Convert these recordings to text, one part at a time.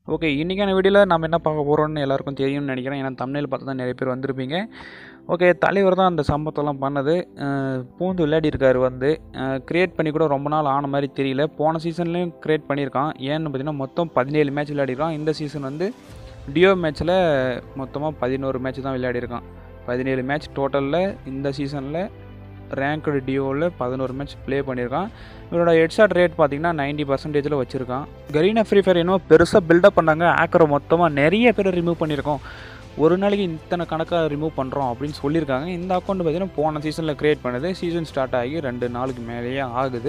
okay இன்றைக்கான வீடியோவில் நம்ம என்ன பார்க்க போகிறோம்னு எல்லாருக்கும் தெரியும்னு நினைக்கிறேன் ஏன்னா தமிழில் பார்த்து தான் நிறைய பேர் வந்திருப்பீங்க ஓகே தலைவர் தான் அந்த சம்பவத்தெல்லாம் பண்ணது அஹ் பூந்து விளையாடிருக்காரு வந்து க்ரியேட் பண்ணி கூட ரொம்ப நாள் ஆன மாதிரி தெரியல போன சீசன்லேயும் க்ரியேட் பண்ணியிருக்கான் ஏன்னு பார்த்தீங்கன்னா மொத்தம் பதினேழு மேட்ச் விளையாடிருக்கான் இந்த சீசன் வந்து டியோ மேட்ச்சில் மொத்தமாக பதினோரு மேட்ச் தான் விளையாடிருக்கான் பதினேழு மேட்ச் டோட்டலில் இந்த சீசனில் ரேங்க்டு டியோவில் பதினோரு மேட்ச் ப்ளே பண்ணியிருக்கான் இவரோட ஹெட்ஷாட் ரேட் பார்த்தீங்கன்னா நைன்டி பர்சன்டேஜில் வச்சுருக்கான் கரீனா ஃப்ரீ ஃபயர் இன்னும் பெருசாக பில்டப் பண்ணாங்க ஆக்கரை மொத்தமாக நிறைய பேர் ரிமூவ் பண்ணியிருக்கோம் ஒரு நாளைக்கு இத்தனை கணக்காக ரிமூவ் பண்ணுறோம் அப்படின்னு சொல்லியிருக்காங்க இந்த அக்கௌண்ட் பார்த்தீங்கன்னா போன சீசனில் க்ரியேட் பண்ணது சீசன் ஸ்டார்ட் ஆகி ரெண்டு நாளுக்கு மேலேயே ஆகுது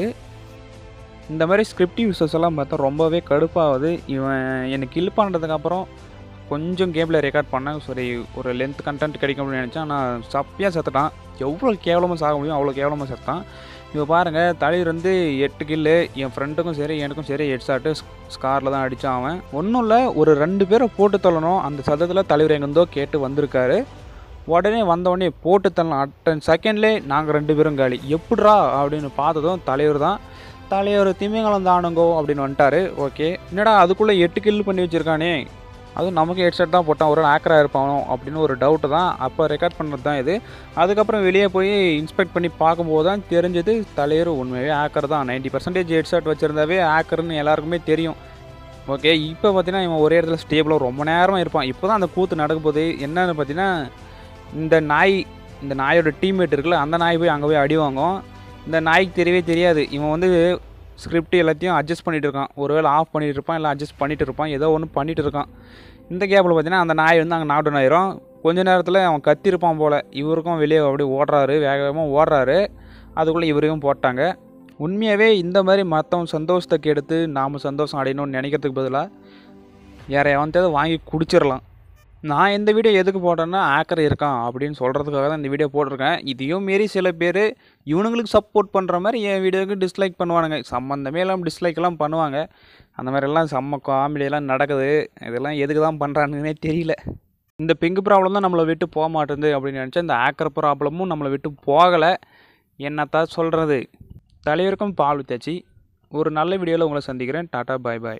இந்த மாதிரி ஸ்கிரிப்ட் யூசர்ஸ் எல்லாம் பார்த்தா ரொம்பவே கடுப்பாகுது இவன் என்னை கில் பண்ணுறதுக்கப்புறம் கொஞ்சம் கேமில் ரெக்கார்ட் பண்ணேன் சரி ஒரு லென்த் கண்டென்ட் கிடைக்கும் அப்படின்னு நினச்சேன் ஆனால் சப்பியாக செத்துட்டான் எவ்வளோ கேவலமாக சாக முடியும் அவ்வளோ கேவலமாக செத்தான் இப்போ பாருங்கள் தலைவர் வந்து எட்டு கில்லு என் ஃப்ரெண்டுக்கும் சரி எனக்கும் சரி ஹெட் ஷாட்டு ஸ்காரில் தான் அடித்தான் அவன் ஒன்றும் இல்லை ஒரு ரெண்டு பேரை போட்டு தள்ளணும் அந்த சத்தத்தில் தலைவர் எங்கேருந்தோ கேட்டு வந்திருக்காரு உடனே வந்தவொடனே போட்டு தள்ளலாம் அட்டன் செகண்ட்லேயே நாங்கள் ரெண்டு பேரும் காலி எப்படிரா அப்படின்னு பார்த்ததும் தலைவர் தான் தலைவர் திமிங்கலம் தானுங்கோ அப்படின்னு வந்துட்டாரு ஓகே என்னடா அதுக்குள்ளே எட்டு கில் பண்ணி வச்சுருக்கானே அதுவும் நமக்கு ஹெட்செட் தான் போட்டான் ஒரு ஆக்கராக இருப்பானோ அப்படின்னு ஒரு டவுட்டு தான் அப்போ ரெக்கார்ட் பண்ணுறது தான் இது அதுக்கப்புறம் வெளியே போய் இன்ஸ்பெக்ட் பண்ணி பார்க்கும்போது தான் தெரிஞ்சது தலைவர் உண்மையாகவே ஆக்கர் தான் நைன்ட்டி பர்சன்டேஜ் ஹெட்செட் வச்சுருந்தாவே ஆக்கர்னு எல்லாருக்குமே தெரியும் ஓகே இப்போ பார்த்தீங்கன்னா இவன் ஒரே இடத்துல ஸ்டேபிளாக ரொம்ப நேரமாக இருப்பான் இப்போ தான் அந்த கூத்து நடக்கும் போது என்னன்னு பார்த்தீங்கன்னா இந்த நாய் இந்த நாயோட டீம்மேட் இருக்குல்ல அந்த நாய் போய் அங்கே போய் அடி வாங்கும் இந்த நாய்க்கு தெரியவே தெரியாது இவன் வந்து ஸ்கிரிப்ட் எல்லாத்தையும் அட்ஜஸ்ட் பண்ணிட்டு இருக்கான் ஒருவேளை ஆஃப் பண்ணிட்டு இருப்பான் இல்லை அட்ஜஸ்ட் பண்ணிட்டு இருப்பான் ஏதோ ஒன்று பண்ணிட்டு இருக்கான் இந்த கேப்பில் பார்த்தீங்கன்னா அந்த நாய் வந்து அங்கே நாக் டவுன் ஆயிரும் கொஞ்ச நேரத்தில் அவன் கத்திருப்பான் போல் இவருக்கும் வெளியே அப்படியே ஓடுறாரு வேக வேகமாக ஓடுறாரு அதுக்குள்ளே இவரையும் போட்டாங்க உண்மையாகவே இந்த மாதிரி மற்றவன் சந்தோஷத்தை கெடுத்து நாம் சந்தோஷம் அடையணும்னு நினைக்கிறதுக்கு பதிலாக யாரை எவன்த்தையாவது வாங்கி குடிச்சிடலாம் நான் இந்த வீடியோ எதுக்கு போட்டேன்னா ஆக்கர் இருக்கான் அப்படின்னு சொல்கிறதுக்காக தான் இந்த வீடியோ போட்டிருக்கேன் இதையும் மீறி சில பேர் இவனுங்களுக்கு சப்போர்ட் பண்ணுற மாதிரி என் வீடியோவுக்கு டிஸ்லைக் பண்ணுவானுங்க சம்மந்தமே எல்லாம் டிஸ்லைக்கெல்லாம் பண்ணுவாங்க அந்த மாதிரிலாம் செம்ம காமெடியெல்லாம் நடக்குது இதெல்லாம் எதுக்கு தான் பண்ணுறானுங்கன்னே தெரியல இந்த பிங்கு ப்ராப்ளம் தான் நம்மளை விட்டு போக மாட்டேங்குது அப்படின்னு நினச்சா இந்த ஆக்கர் ப்ராப்ளமும் நம்மளை விட்டு போகலை என்னத்தான் சொல்கிறது தலைவருக்கும் பால் வித்தாச்சு ஒரு நல்ல வீடியோவில் உங்களை சந்திக்கிறேன் டாட்டா பாய் பாய்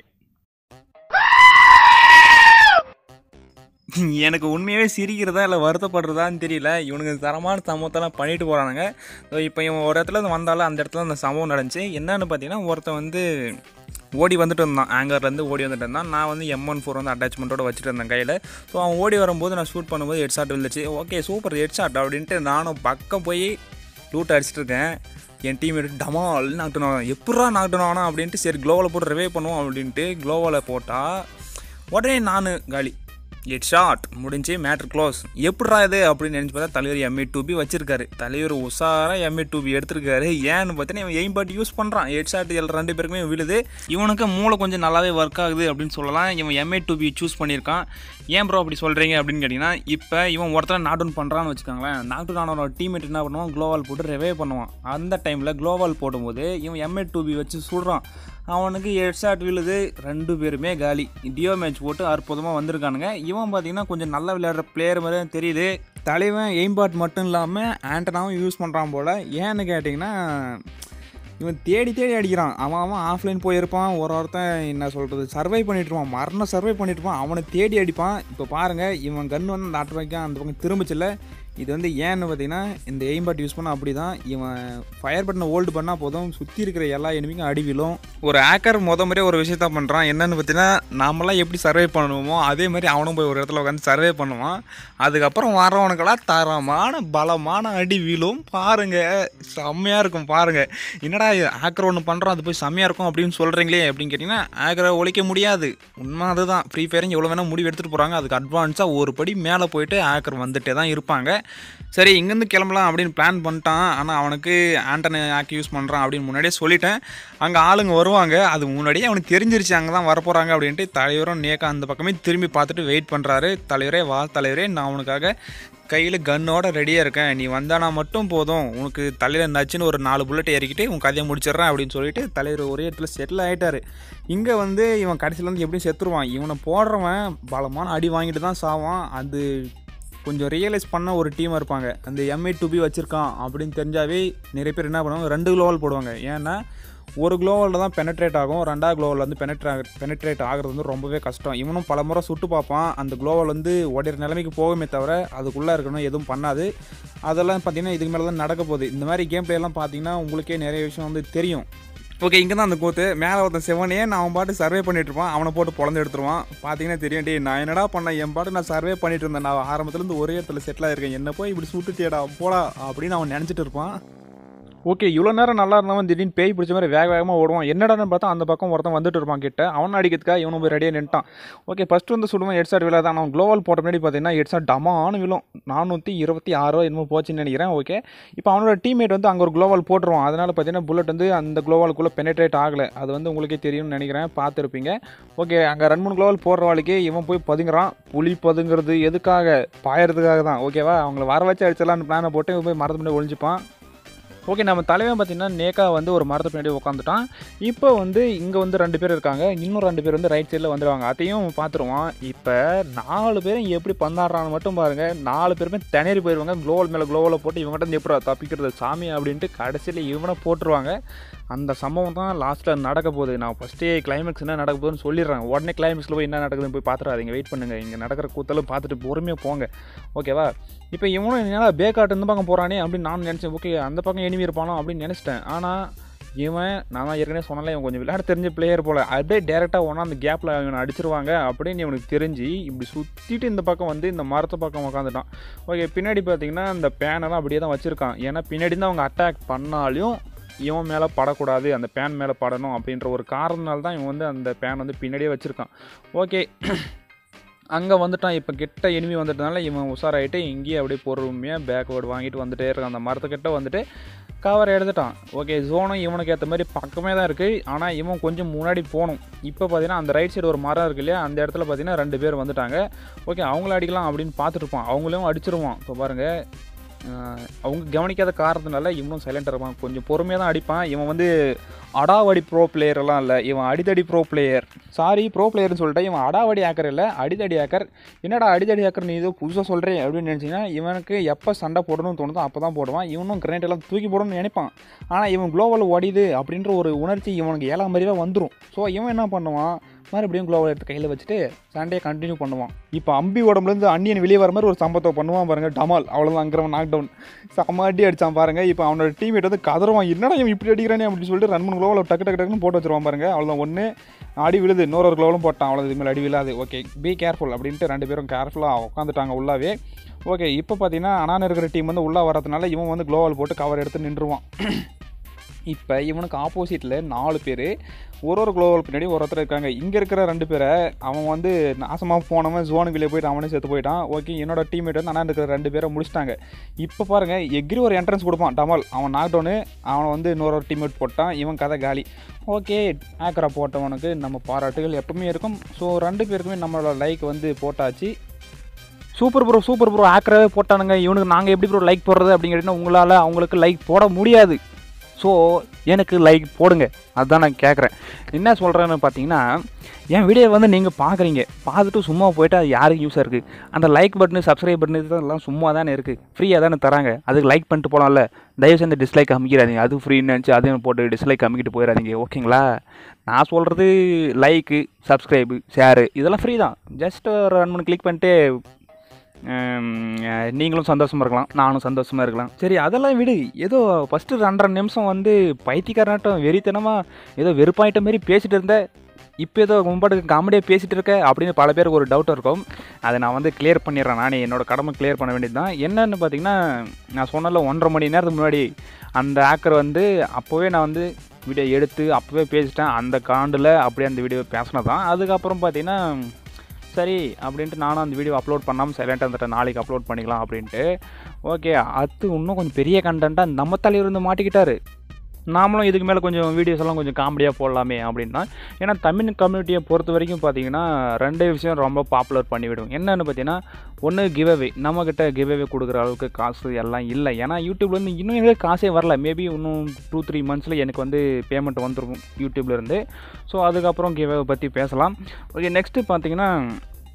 எனக்கு உண்மையாகவே சிரிக்கிறதா இல்லை வருத்தப்படுறதான்னு தெரியல இவனுக்கு தரமான சம்பவத்தெல்லாம் பண்ணிட்டு போகிறானுங்க இப்போ இவன் ஒரு இடத்துல இருந்து வந்தாலும் அந்த இடத்துல அந்த சம்பவம் நடந்துச்சு என்னன்னு பார்த்தீங்கன்னா ஒருத்தன் வந்து ஓடி வந்துட்டு இருந்தான் ஆங்கர்லேருந்து ஓடி வந்துட்டு இருந்தான் நான் வந்து எம் ஒன் ஃபோர் வந்து அட்டாச்மெண்ட்டோட வச்சுட்டு இருந்தேன் கையில் ஸோ அவன் ஓடி வரும்போது நான் ஷூட் பண்ணும்போது ஹெட் ஷாட் விழுந்துச்சு ஓகே சூப்பர் ஹெட் ஷாட் அப்படின்ட்டு நானும் பக்கம் போய் லூட் அடிச்சிட்டு இருக்கேன் என் டீம் எடுத்து டமால் நாக்டவுன் ஆகும் எப்படா நாக்டவுன் ஆனா அப்படின்ட்டு சரி க்ளோவில் போட்டு ரிவே பண்ணுவோம் அப்படின்ட்டு க்ளோவில் போட்டால் உடனே நான் காலி ஹெட் ஷாட் முடிஞ்சு மேட்ரு க்ளோஸ் எப்படா இது அப்படின்னு நினச்சி பார்த்தா தலைவர் எம்ஏ டூ பி வச்சிருக்காரு தலைவர் உஷாராக எம்ஏ டூ பி எடுத்திருக்காரு ஏன்னு பார்த்தீங்கன்னா இவன் எய்ம் பாட் யூஸ் பண்ணுறான் ஹெட் ஷாட் எல்லாம் ரெண்டு பேருக்குமே விழுது இவனுக்கு மூளை கொஞ்சம் நல்லாவே ஒர்க் ஆகுது அப்படின்னு சொல்லலாம் இவன் எம்ஏ டூ பி சூஸ் பண்ணியிருக்கான் ஏன் ப்ரோ அப்படி சொல்கிறீங்க அப்படின்னு கேட்டிங்கன்னா இப்போ இவன் ஒருத்தர் நாக் டவுன் பண்ணுறான்னு வச்சுக்கோங்களேன் நாக் டவுன் ஆனவனோட டீம்மேட் என்ன பண்ணுவான் க்ளோவால் போட்டு ரெவே பண்ணுவான் அந்த டைமில் க்ளோவால் போடும்போது இவன் எம்ஏ டூ பி வச்சு சுடுறான் அவனுக்கு ஹெட் ஷாட் விழுது ரெண்டு பேருமே காலி டியோ மேட்ச் போட்டு அற்புதமாக வந்திருக்கானுங்க இவன் பார்த்தீங்கன்னா கொஞ்சம் நல்லா விளையாடுற பிளேயர் மாதிரி தான் தெரியுது தலைவன் எய்ம்பாட் மட்டும் இல்லாமல் ஆண்டனாவும் யூஸ் பண்ணுறான் போல் ஏன்னு கேட்டிங்கன்னா இவன் தேடி தேடி அடிக்கிறான் அவன் அவன் ஆஃப்லைன் போயிருப்பான் ஒரு ஒருத்தன் என்ன சொல்கிறது சர்வை பண்ணிட்டுருப்பான் மரணம் சர்வை பண்ணிட்டுருப்பான் அவனை தேடி அடிப்பான் இப்போ பாருங்கள் இவன் கன் வந்து அந்த ஆட்டு அந்த பக்கம் திரும்பிச்சில்ல இது வந்து ஏன்னு பார்த்தீங்கன்னா இந்த எய்ம் பாட் யூஸ் பண்ணால் அப்படி தான் இவன் ஃபயர் பட்டனை ஹோல்டு பண்ணால் போதும் சுற்றி இருக்கிற எல்லா எனிமிக்கும் அடி விழும் ஒரு ஆக்கர் முத முறையே ஒரு விஷயத்த பண்ணுறான் என்னன்னு பார்த்தீங்கன்னா நாமெல்லாம் எப்படி சர்வே பண்ணுவோமோ அதே மாதிரி அவனும் போய் ஒரு இடத்துல உட்காந்து சர்வே பண்ணுவான் அதுக்கப்புறம் வரவனுக்கெல்லாம் தரமான பலமான அடி விழும் பாருங்க செம்மையாக இருக்கும் பாருங்க என்னடா ஆக்கர் ஒன்று பண்ணுறோம் அது போய் செம்மையாக இருக்கும் அப்படின்னு சொல்கிறீங்களே அப்படின்னு கேட்டிங்கன்னா ஆக்கரை ஒழிக்க முடியாது உண்மை அதுதான் ஃப்ரீ ஃபயரிங் எவ்வளோ வேணால் முடிவு எடுத்துகிட்டு போகிறாங்க அதுக்கு அட்வான்ஸாக ஒரு படி மேலே போயிட்டு ஆக்கர் வந்துட்டே தான் இருப்பாங்க சரி இங்கேருந்து கிளம்பலாம் அப்படின்னு பிளான் பண்ணிட்டான் ஆனால் அவனுக்கு ஆண்டனை ஆக்கி யூஸ் பண்ணுறான் அப்படின்னு முன்னாடியே சொல்லிட்டேன் அங்கே ஆளுங்க வருவாங்க அது முன்னாடியே அவனுக்கு தெரிஞ்சிருச்சு அங்கே தான் வரப்போகிறாங்க அப்படின்ட்டு தலைவரும் நேக்கா அந்த பக்கமே திரும்பி பார்த்துட்டு வெயிட் பண்ணுறாரு தலைவரே வா தலைவரே நான் உனக்காக கையில் கன்னோட ரெடியாக இருக்கேன் நீ வந்தானா மட்டும் போதும் உனக்கு தலையில் நச்சுன்னு ஒரு நாலு புல்லட் இறக்கிட்டு உன் கதையை முடிச்சிடுறேன் அப்படின்னு சொல்லிட்டு தலைவர் ஒரே இடத்துல செட்டில் ஆகிட்டாரு இங்கே வந்து இவன் கடைசியில் வந்து எப்படியும் செத்துருவான் இவனை போடுறவன் பலமான அடி வாங்கிட்டு தான் சாவான் அது கொஞ்சம் ரியலைஸ் பண்ண ஒரு டீமாக இருப்பாங்க அந்த எம்ஏ டு பி வச்சுருக்கான் அப்படின்னு தெரிஞ்சாவே நிறைய பேர் என்ன பண்ணுவாங்க ரெண்டு குளோவால் போடுவாங்க ஏன்னா ஒரு க்ளோவலில் தான் பெனட்ரேட் ஆகும் ரெண்டாவது க்ளோவல் வந்து பெனட்ரேட் பெனட்ரேட் ஆகிறது வந்து ரொம்பவே கஷ்டம் இவனும் பல முறை சுட்டு பார்ப்பான் அந்த க்ளோவல் வந்து உடையிற நிலைமைக்கு போகுமே தவிர அதுக்குள்ளே இருக்கணும் எதுவும் பண்ணாது அதெல்லாம் பார்த்தீங்கன்னா இதுக்கு மேலே தான் நடக்க போகுது இந்த மாதிரி கேம் பிளேலாம் பார்த்தீங்கன்னா உங்களுக்கே நிறைய விஷயம் வந்து தெரியும் ஓகே இங்கே தான் அந்த கூத்து மேலே ஒருத்தன் செவனே நான் அவன் பாட்டு சர்வே பண்ணிட்டு இருப்பான் அவனை போட்டு பொழந்து எடுத்துருவான் பார்த்தீங்கன்னா தெரியும் டேய் நான் என்னடா பண்ணேன் என் பாட்டு நான் சர்வே பண்ணிட்டு இருந்தேன் நான் ஆரம்பத்துலேருந்து ஒரே இடத்துல செட்டில் ஆயிருக்கேன் என்ன போய் இப்படி சுட்டுட்டியடா போடா அப்படின்னு அவன் நினச்சிட்டு இருப்பான் ஓகே இவ்வளோ நேரம் நல்லா இருந்தவன் திடீர்னு பேய் பிடிச்ச மாதிரி வேக வேகமாக ஓடுவான் என்னடான்னு பார்த்தா அந்த பக்கம் ஒருத்தன் வந்துட்டு இருப்பான் கிட்ட அவன் அடிக்கிறதுக்காக இவனும் போய் ரெடியாக நின்ட்டான் ஓகே ஃபஸ்ட்டு வந்து சுடுவான் ஹெட் ஷாட் விழாதான் அவன் க்ளோவல் போட்ட முன்னாடி பார்த்தீங்கன்னா ஹெட் ஷாட் டமான்னு விழும் நானூற்றி இருபத்தி ஆறோ என்னமோ போச்சுன்னு நினைக்கிறேன் ஓகே இப்போ அவனோட டீம்மேட் வந்து அங்கே ஒரு க்ளோவல் போட்டுருவான் அதனால் பார்த்தீங்கன்னா புல்லட் வந்து அந்த க்ளோவலுக்குள்ளே பெனட்ரேட் ஆகலை அது வந்து உங்களுக்கே தெரியும்னு நினைக்கிறேன் பார்த்துருப்பீங்க ஓகே அங்கே ரெண்டு மூணு க்ளோவல் போடுற வாழ்க்கே இவன் போய் பதுங்குறான் புலி பதுங்கிறது எதுக்காக பாயறதுக்காக தான் ஓகேவா அவங்கள வர வச்சு அடிச்சிடலான்னு பிளானை போட்டு இவன் போய் மரத்து முன்னாடி ஒழிஞ்சுப்பான் ஓகே நம்ம தலைவன் பார்த்தீங்கன்னா நேக்கா வந்து ஒரு மரத்து பின்னாடி உட்காந்துட்டான் இப்போ வந்து இங்கே வந்து ரெண்டு பேர் இருக்காங்க இன்னும் ரெண்டு பேர் வந்து ரைட் சைடில் வந்துடுவாங்க அதையும் பார்த்துருவான் இப்போ நாலு பேரும் எப்படி பந்தாடுறான்னு மட்டும் பாருங்கள் நாலு பேருமே திணறி போயிடுவாங்க க்ளோவல் மேலே க்ளோவலில் போட்டு இவங்ககிட்ட இருந்து எப்படி தப்பிக்கிறது சாமி அப்படின்ட்டு கடைசியில் இவனை போட்டுருவாங்க அந்த சம்பவம் தான் லாஸ்ட்டில் நடக்க போகுது நான் ஃபஸ்ட்டே கிளைமேக்ஸ் என்ன நடக்க போகுதுன்னு சொல்லிடுறேன் உடனே கிளைமேக்ஸில் போய் என்ன நடக்குதுன்னு போய் பார்த்துறாதீங்க வெயிட் பண்ணுங்கள் இங்கே நடக்கிற கூத்தெல்லாம் பார்த்துட்டு பொறுமையாக போங்க ஓகேவா இப்போ இவனும் என்னால் பேக்காட்டு இந்த பக்கம் போகிறானே அப்படின்னு நான் நினச்சேன் ஓகே அந்த பக்கம் எனிமி இருப்பானோ அப்படின்னு நினச்சிட்டேன் ஆனால் இவன் நான் தான் ஏற்கனவே சொன்னாலே இவன் கொஞ்சம் விளையாட தெரிஞ்ச பிளேயர் போல் அப்படியே டேரெக்டாக ஒன்றா அந்த கேப்பில் இவனை அடிச்சிருவாங்க அப்படின்னு இவனுக்கு தெரிஞ்சு இப்படி சுற்றிட்டு இந்த பக்கம் வந்து இந்த மரத்து பக்கம் உட்காந்துட்டான் ஓகே பின்னாடி பார்த்தீங்கன்னா இந்த பேனெல்லாம் அப்படியே தான் வச்சுருக்கான் ஏன்னா பின்னாடி தான் அவங்க அட்டாக் பண்ணாலும் இவன் மேலே படக்கூடாது அந்த பேன் மேலே படணும் அப்படின்ற ஒரு காரணத்தினால தான் இவன் வந்து அந்த பேன் வந்து பின்னாடியே வச்சுருக்கான் ஓகே அங்கே வந்துட்டான் இப்போ கிட்ட எனிமி வந்துட்டனால இவன் உஷாராயிட்டு இங்கேயே அப்படியே பொறுமையாக பேக்வேர்டு வாங்கிட்டு வந்துட்டே இருக்கான் அந்த மரத்துக்கிட்ட வந்துட்டு கவர் எடுத்துட்டான் ஓகே ஜோனும் இவனுக்கு ஏற்ற மாதிரி பக்கமே தான் இருக்குது ஆனால் இவன் கொஞ்சம் முன்னாடி போகணும் இப்போ பார்த்தீங்கன்னா அந்த ரைட் சைடு ஒரு மரம் இருக்கு இல்லையா அந்த இடத்துல பார்த்தீங்கன்னா ரெண்டு பேர் வந்துட்டாங்க ஓகே அவங்கள அடிக்கலாம் அப்படின்னு பார்த்துட்டு இருப்பான் அவங்களையும் அடிச்சிருவான் இப்போ பாருங்கள் ஆஹ் அவங்க கவனிக்காத காரணத்தினால இவனும் சைலண்டாக இருப்பான் கொஞ்சம் பொறுமையாக தான் அடிப்பான் இவன் வந்து அடாவடி ப்ரோ பிளேயர்லாம் இல்லை இவன் அடிதடி ப்ரோ பிளேயர் சாரி ப்ரோ பிளேயர்னு சொல்லிட்டு இவன் அடாவடி ஆக்கர் இல்லை அடிதடி ஆக்கர் என்னடா அடிதடி ஆக்கர் நீ ஏதோ புதுசாக சொல்கிறேன் அப்படின்னு நினச்சிங்கன்னா இவனுக்கு எப்போ சண்டை போடணும்னு தோணுதோ அப்போ தான் போடுவான் இவனும் கிரேட் எல்லாம் தூக்கி போடணும்னு நினைப்பான் ஆனால் இவன் குளோவல் ஓடிது அப்படின்ற ஒரு உணர்ச்சி இவனுக்கு ஏழாம் மாதிரியே வந்துடும் ஸோ இவன் என்ன பண்ணுவான் மறுபடியும் குளோவல் எடுத்து கையில் வச்சுட்டு சண்டையை கண்டினியூ பண்ணுவான் இப்போ அம்பி உடம்புலேருந்து அண்ணியன் வெளியே வர மாதிரி ஒரு சம்பவத்தை பண்ணுவான் பாருங்க டமால் அவ்வளோதான் அங்கிறவன் நாக் டவுன் செம்ம அடி அடிச்சான் பாருங்க இப்போ அவனோட டீமேட் வந்து கதறுவான் என்னடா இவன் இப்படி அடிக்கிறானே அப்படின்னு சொல்லிட்டு ரெண்டு மூணு குளோவில் டக்கு டக்கு டக்குன்னு போட்டு வச்சிருவான் பாருங்க அவ்வளோதான் ஒன்று அடி விழுது இன்னொரு ஒரு குளோவிலும் போட்டான் அவ்வளோ இதுக்கு மேலே அடி விழாது ஓகே பி கேர்ஃபுல் அப்படின்ட்டு ரெண்டு பேரும் கேர்ஃபுல்லாக உட்காந்துட்டாங்க உள்ளாவே ஓகே இப்போ பார்த்தீங்கன்னா அனான இருக்கிற டீம் வந்து உள்ளே வரதுனால இவன் வந்து குளோவால் போட்டு கவர் எடுத்து நின்றுவான் இப்போ இவனுக்கு ஆப்போசிட்டில் நாலு பேர் ஒரு ஒரு குளோவல் பின்னாடி ஒரு ஒருத்தர் இருக்காங்க இங்கே இருக்கிற ரெண்டு பேரை அவன் வந்து நாசமாக போனவன் ஜோனுக்கு வெளியே போயிட்டு அவனே செத்து போயிட்டான் ஓகே என்னோட டீம்மேட் வந்து அண்ணா இருக்கிற ரெண்டு பேரை முடிச்சிட்டாங்க இப்போ பாருங்கள் எக்ரி ஒரு என்ட்ரன்ஸ் கொடுப்பான் டமால் அவன் நாக் டவுனு அவனை வந்து இன்னொரு டீம்மேட் போட்டான் இவன் கதை காலி ஓகே ஆக்கரா போட்டவனுக்கு நம்ம பாராட்டுகள் எப்பவுமே இருக்கும் ஸோ ரெண்டு பேருக்குமே நம்மளோட லைக் வந்து போட்டாச்சு சூப்பர் ப்ரோ சூப்பர் ப்ரோ ஆக்கராவே போட்டானுங்க இவனுக்கு நாங்கள் எப்படி ப்ரோ லைக் போடுறது அப்படிங்கிறதுனா உங்களால் அவங்களுக்கு லைக் போட முடியாது ஸோ எனக்கு லைக் போடுங்க அதுதான் நான் கேட்குறேன் என்ன சொல்கிறேன்னு பார்த்தீங்கன்னா என் வீடியோ வந்து நீங்கள் பார்க்குறீங்க பார்த்துட்டு சும்மா போயிட்டு அது யாருக்கு யூஸாக இருக்குது அந்த லைக் பட்டனு சப்ஸ்கிரைப் பட்டனு இதெல்லாம் சும்மா தானே இருக்குது ஃப்ரீயாக தானே தராங்க அதுக்கு லைக் பண்ணிட்டு போகலாம்ல தயவு செஞ்சு டிஸ்லைக் அமைக்கிறாதீங்க அது ஃப்ரீன்னு நினச்சி அதையும் போட்டு டிஸ்லைக் அமைக்கிட்டு போயிடாதீங்க ஓகேங்களா நான் சொல்கிறது லைக்கு சப்ஸ்கிரைபு ஷேரு இதெல்லாம் ஃப்ரீ தான் ஜஸ்ட் ஒரு ரெண்டு மூணு கிளிக் பண்ணிட்டு ஹம், அஹ், நீங்களும் சந்தோஷமாக இருக்கலாம் நானும் சந்தோஷமாக இருக்கலாம் சரி அதெல்லாம் விடு ஏதோ ஃபஸ்ட்டு ரெண்டரை நிமிஷம் வந்து பைத்தியக்காரனாட்டம் வெறித்தனமாக ஏதோ வெறுப்பாயிட்ட மாரி பேசிட்டு இருந்த இப்போ ஏதோ கும்பாட்டுக்கு காமெடியாக பேசிகிட்டு இருக்க அப்படின்னு பல பேருக்கு ஒரு டவுட் இருக்கும் அதை நான் வந்து கிளியர் பண்ணிடுறேன் நானே என்னோட கடமை கிளியர் பண்ண வேண்டியது தான் என்னன்னு பார்த்தீங்கன்னா நான் சொன்னல ஒன்றரை மணி நேரத்துக்கு முன்னாடி அந்த ஆக்கர் வந்து அப்போவே நான் வந்து வீடியோ எடுத்து அப்போவே பேசிட்டேன் அந்த காண்டில் அப்படியே அந்த வீடியோ பேசினது தான் அதுக்கப்புறம் பார்த்தீங்கன்னா சரி அப்படின்ட்டு நானும் அந்த வீடியோ அப்லோட் பண்ணாமல் சைலண்டாக இருந்துட்டேன் நாளைக்கு அப்லோட் பண்ணிக்கலாம் அப்படின்ட்டு ஓகே அது இன்னும் கொஞ்சம் பெரிய கண்டென்ட்டாக நம்ம தலைவர் வந்து மாட்டிக்கிட்டாரு நாமளும் இதுக்கு மேலே கொஞ்சம் வீடியோஸ் எல்லாம் கொஞ்சம் காமெடியாக போடலாமே அப்படின்னா ஏன்னா தமிழ் கம்யூனிட்டியை பொறுத்த வரைக்கும் பார்த்தீங்கன்னா ரெண்டே விஷயம் ரொம்ப பாப்புலர் பண்ணிவிடும் என்னென்னு பார்த்தீங்கன்னா ஒன்று கிவ்அவே நம்மக்கிட்ட கிவ்அவே கொடுக்குற அளவுக்கு காசு எல்லாம் இல்லை ஏன்னா யூடியூப்லேருந்து இன்னும் எனக்கு காசே வரல மேபி இன்னும் டூ த்ரீ மந்த்ஸில் எனக்கு வந்து பேமெண்ட் வந்துருக்கும் யூடியூப்லேருந்து ஸோ அதுக்கப்புறம் கிவ்அவே பற்றி பேசலாம் ஓகே நெக்ஸ்ட்டு பார்த்தீங்கன்னா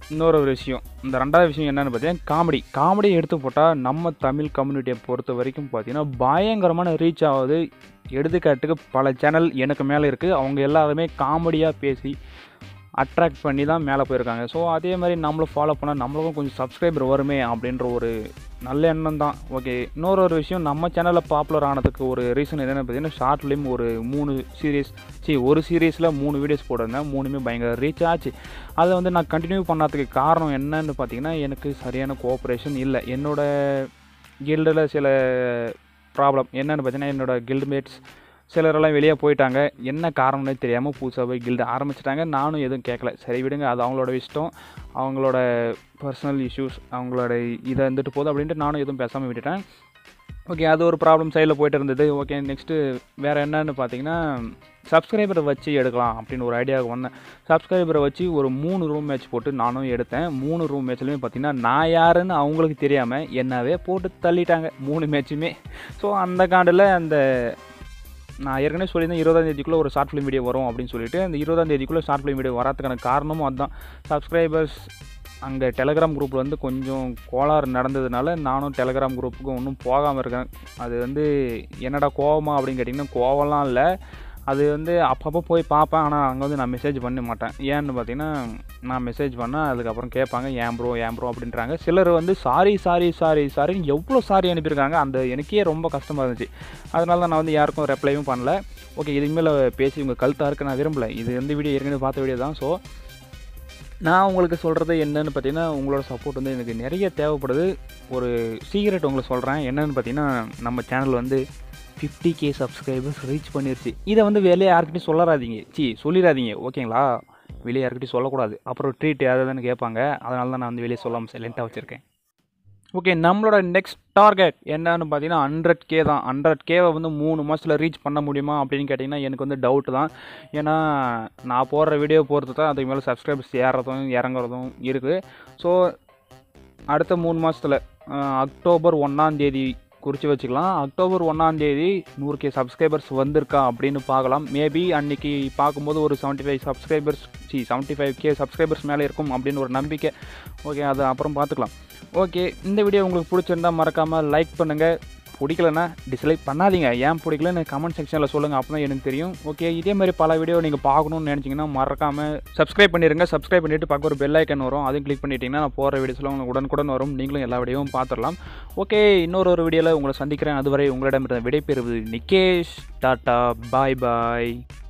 இன்னொரு ஒரு விஷயம் இந்த ரெண்டாவது விஷயம் என்னென்னு பார்த்தீங்கன்னா காமெடி காமெடி எடுத்து போட்டால் நம்ம தமிழ் கம்யூனிட்டியை பொறுத்த வரைக்கும் பார்த்தீங்கன்னா பயங்கரமான ரீச் ஆகுது எடுத்துக்காட்டுக்கு பல சேனல் எனக்கு மேலே இருக்குது அவங்க எல்லாருமே காமெடியாக பேசி அட்ராக்ட் பண்ணி தான் மேலே போயிருக்காங்க ஸோ அதே மாதிரி நம்மளும் ஃபாலோ பண்ணால் நம்மளுக்கும் கொஞ்சம் சப்ஸ்கிரைபர் வருமே அப்படின்ற ஒரு நல்ல எண்ணம் தான் ஓகே இன்னொரு ஒரு விஷயம் நம்ம சேனலில் பாப்புலர் ஆனதுக்கு ஒரு ரீசன் என்னென்னு பார்த்தீங்கன்னா ஷார்ட் ஃபிலிம் ஒரு மூணு சீரீஸ் சி ஒரு சீரீஸில் மூணு வீடியோஸ் போட்டிருந்தேன் மூணுமே பயங்கர ரீச் ஆச்சு அதை வந்து நான் கண்டினியூ பண்ணாததுக்கு காரணம் என்னன்னு பார்த்தீங்கன்னா எனக்கு சரியான கோஆப்ரேஷன் இல்லை என்னோடய கில்டில் சில ப்ராப்ளம் என்னென்னு பார்த்தீங்கன்னா என்னோடய கில்டு மேட்ஸ் சிலரெல்லாம் வெளியே போயிட்டாங்க என்ன காரணம்னே தெரியாமல் புதுசாக போய் கில்டு ஆரம்பிச்சிட்டாங்க நானும் எதுவும் கேட்கல சரி விடுங்க அது அவங்களோட இஷ்டம் அவங்களோட பர்சனல் இஷ்யூஸ் அவங்களோட இதை இருந்துட்டு போதும் அப்படின்ட்டு நானும் எதுவும் பேசாமல் விட்டுட்டேன் ஓகே அது ஒரு ப்ராப்ளம் சைடில் போயிட்டு இருந்தது ஓகே நெக்ஸ்ட்டு வேறு என்னன்னு பார்த்தீங்கன்னா சப்ஸ்கிரைபரை வச்சு எடுக்கலாம் அப்படின்னு ஒரு ஐடியாவுக்கு வந்தேன் சப்ஸ்கிரைபரை வச்சு ஒரு மூணு ரூம் மேட்ச் போட்டு நானும் எடுத்தேன் மூணு ரூம் மேட்ச்லையுமே பார்த்தீங்கன்னா நான் யாருன்னு அவங்களுக்கு தெரியாமல் என்னவே போட்டு தள்ளிட்டாங்க மூணு மேட்சுமே ஸோ அந்த காண்டில் அந்த நான் ஏற்கனவே சொல்லியிருந்தேன் இருபதாம் தேதிக்குள்ளே ஒரு ஷார்ட் ஃபிலிம் வீடியோ வரும் அப்படின்னு சொல்லிட்டு அந்த இருபதாம் தேதிக்குள்ளே ஷார்ட் ஃபிலிம் வீடியோ வரதுக்கான காரணமும் அதுதான் சப்ஸ்கிரைபர்ஸ் அங்கே டெலகிராம் குரூப்பில் வந்து கொஞ்சம் கோளாறு நடந்ததுனால நானும் டெலகிராம் குரூப்புக்கு ஒன்றும் போகாமல் இருக்கேன் அது வந்து என்னடா கோவமா அப்படின்னு கேட்டிங்கன்னா கோவம்லாம் இல்லை அது வந்து அப்பப்போ போய் பார்ப்பேன் ஆனால் அங்கே வந்து நான் மெசேஜ் பண்ண மாட்டேன் ஏன்னு பார்த்தீங்கன்னா நான் மெசேஜ் பண்ணால் அதுக்கப்புறம் கேட்பாங்க ஏன் ப்ரோ ஏன் ப்ரோ அப்படின்றாங்க சிலர் வந்து சாரி சாரி சாரி சாரின்னு எவ்வளோ சாரி அனுப்பியிருக்காங்க அந்த எனக்கே ரொம்ப கஷ்டமாக இருந்துச்சு அதனால தான் நான் வந்து யாருக்கும் ரெப்ளையும் பண்ணல ஓகே இதுக்கு மேலே பேசி உங்கள் கழுத்தாக இருக்க நான் விரும்பல இது வந்து வீடியோ ஏற்கனவே பார்த்த வீடியோ தான் ஸோ நான் உங்களுக்கு சொல்கிறது என்னன்னு பார்த்தீங்கன்னா உங்களோட சப்போர்ட் வந்து எனக்கு நிறைய தேவைப்படுது ஒரு சீக்ரெட் உங்களுக்கு சொல்கிறேன் என்னென்னு பார்த்தீங்கன்னா நம்ம சேனல் வந்து ஃபிஃப்டி கே சப்ஸ்கிரைபர்ஸ் ரீச் பண்ணிருச்சு இதை வந்து வெளியே யாருக்கிட்டையும் சொல்லறாதீங்க சி சொல்லிடாதீங்க ஓகேங்களா வெளியே யாருக்கிட்டையும் சொல்லக்கூடாது அப்புறம் ட்ரீட் யாராவது கேட்பாங்க அதனால தான் நான் வந்து வெளியே சொல்லாமல் சைலண்ட்டாக வச்சுருக்கேன் ஓகே நம்மளோட நெக்ஸ்ட் டார்கெட் என்னன்னு பார்த்தீங்கன்னா ஹண்ட்ரட் கே தான் ஹண்ட்ரட் கேவை வந்து மூணு மாதத்தில் ரீச் பண்ண முடியுமா அப்படின்னு கேட்டிங்கன்னா எனக்கு வந்து டவுட் தான் ஏன்னா நான் போடுற வீடியோ பொறுத்து தான் அதுக்கு மேலே சப்ஸ்கிரைபர்ஸ் ஏறுறதும் இறங்குறதும் இருக்குது ஸோ அடுத்த மூணு மாதத்தில் அக்டோபர் ஒன்றாந்தேதி குறித்து வச்சுக்கலாம் அக்டோபர் ஒன்றாந்தேதி நூறு கே சப்ஸ்கிரைபர்ஸ் வந்திருக்கா அப்படின்னு பார்க்கலாம் மேபி அன்றைக்கி பார்க்கும்போது ஒரு செவன்ட்டி ஃபைவ் சப்ஸ்கிரைபர்ஸ் சி செவன்ட்டி ஃபைவ் கே சப்ஸ்கிரைபர்ஸ் மேலே இருக்கும் அப்படின்னு ஒரு நம்பிக்கை ஓகே அது அப்புறம் பார்த்துக்கலாம் ஓகே இந்த வீடியோ உங்களுக்கு பிடிச்சிருந்தா மறக்காமல் லைக் பண்ணுங்கள் பிடிக்கலன்னா டிஸ்லைக் பண்ணாதீங்க ஏன் பிடிக்கலன்னு கமெண்ட் செக்ஷனில் சொல்லுங்கள் அப்போ தான் எனக்கு தெரியும் ஓகே இதே மாதிரி பல வீடியோ நீங்கள் பார்க்கணும்னு நினச்சிங்கன்னா மறக்காமல் சப்ஸ்கிரைப் பண்ணிடுங்க சப்ஸ்கிரைப் பண்ணிவிட்டு பக்கம் ஒரு பெல் ஐக்கன் வரும் அதையும் கிளிக் பண்ணிட்டீங்கன்னா நான் போகிற வீடியோஸ்லாம் உங்களுக்கு உடனுக்குடன் வரும் நீங்களும் எல்லா வீடியோவும் பார்த்துடலாம் ஓகே இன்னொரு ஒரு வீடியோவில் உங்களை சந்திக்கிறேன் அதுவரை உங்களிடம் விடைபெறுவது நிகேஷ் டாட்டா பாய் பாய்